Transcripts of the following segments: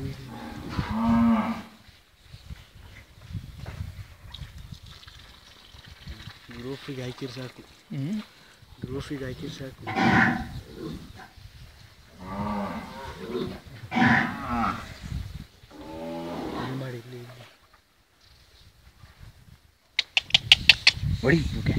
ಗ್ರೂಪಿಗೆ ಹಾಕಿರ್ ಸಾಕು ಹ್ಞೂ ಗ್ರೂಪಿಗೆ ಹಾಕಿರ್ ಸಾಕು ಇಲ್ಲಿ ಮಾಡಿ ಇಲ್ಲಿ ಇಲ್ಲಿ ಹೊಡಿ ಓಕೆ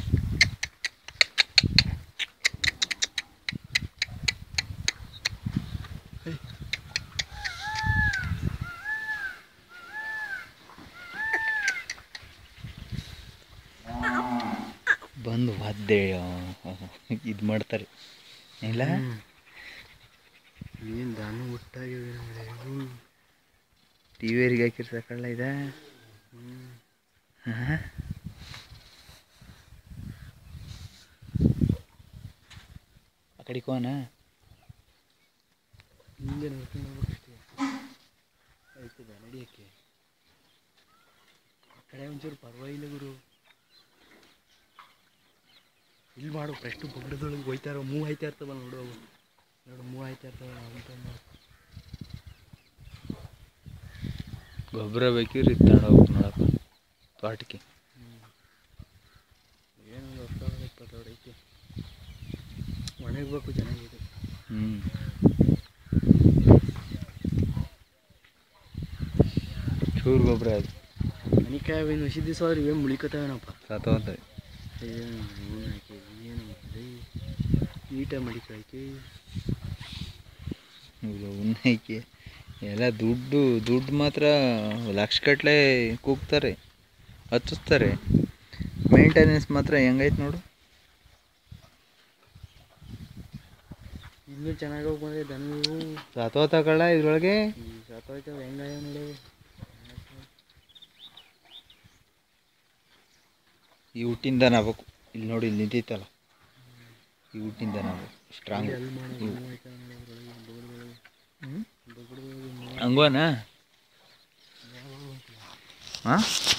ಬಂದು ಒದ್ದೆ ಇದು ಮಾಡ್ತಾರೆ ಇಲ್ಲ ಏನು ದಾನು ಹುಟ್ಟಾಗಿವೆ ನೋಡಿ ಟಿ ವಿಯರಿಗೆ ಹಾಕಿರ್ ಸಾಕಲ್ಲ ಇದ ಹಾಂ ಆ ಕಡೆ ಕೋನ ಹಿಂದೆ ನೋಡ್ಕೊಂಡು ಹೋಗ್ಬೇಕಷ್ಟೇ ಆಯ್ತದ ನಡಿಯೋಕ್ಕೆ ಆ ಕಡೆ ಒಂಚೂರು ಪರವಾಗಿಲ್ಲ ಗುರು ಇಲ್ಲಿ ಮಾಡು ಫಸ್ಟು ಬಗ್ಗದೊಳಗೆ ಹೋಯ್ತಾರ ಮೂವ್ ಆಯ್ತಾ ಇರ್ತವಲ್ಲ ನೋಡು ಅವು ನೋಡು ಮೂವ್ ಆಯ್ತಾ ಇರ್ತಾವಲ್ಲ ಅಂತ ಮಾಡು. ಗೊಬ್ಬರ ಬೇಕಿದ್ರೆ ಇದು ತಗೊಂಡು ಹೋಗ್ಬೇಕು ನೋಡಪ್ಪ ತೋಟಕ್ಕೆ ಏನೊಂದು ವರ್ಷ ಇಪ್ಪತ್ತೆರಡು ಐತಿ ಒಣಗಬೇಕು ಚೆನ್ನಾಗಿದೆ ಹ್ಞೂ ಚೂರು ಗೊಬ್ಬರ ಅದು ಮನಿಕಾಯಿ ಏನು ಹಸಿ ದಿವಸ ಆದ್ರೆ ಏನು ಮುಳಿಕತಾವೇನಪ್ಪ ಸತ್ತೋಗ್ತವೆ ಏನು ಹೂವು ಹಾಕಿ ಏನು ಮಾಡಿ ನೀಟಾಗಿ ಮಡಿಕಾಯ್ಕೆ ಉನ್ನೈಕೆ ಎಲ್ಲ ದುಡ್ಡು ದುಡ್ಡು ಮಾತ್ರ ಲಕ್ಷಗಟ್ಟಲೆ ಕೂಗ್ತಾರೆ ಹಚ್ಚಿಸ್ತಾರೆ ಮೇಂಟೆನೆನ್ಸ್ ಮಾತ್ರ ಹೆಂಗೈತೆ ನೋಡು ಇನ್ನೂ ಚೆನ್ನಾಗಿ ಹೋಗಿ ಬಂದ್ರೆ ದನಗಳು ಸತ್ತೋತಕಳ ಇದ್ರೊಳಗೆ ಈ ಸತ್ತೋಯ್ತವೆ ಹೆಂಗಾಯ ನೋಡಿ ಈ ಹುಟ್ಟಿನ ದನ ಆಗ್ಬೇಕು ಇಲ್ಲಿ ನೋಡಿ ಇಲ್ಲಿ ನಿಂತೈತಲ್ಲ ಈ ಹುಟ್ಟಿನ ದನ ಆಗ್ಬೇಕು ಸ್ಟ್ರಾಂಗ್ ಎಲ್ಲಿ ಮಾಡೋ ಮೂವ್ ಆಯ್ತವೆ ನೋಡಿ ಅದ್ರೊಳಗೆ ಬಗ್ಗದೊಳಗೆ ಬಗ್ಗದೊಳಗೆ ಮೂವ್ ಹಂಗೋನಾ ಹಾಂ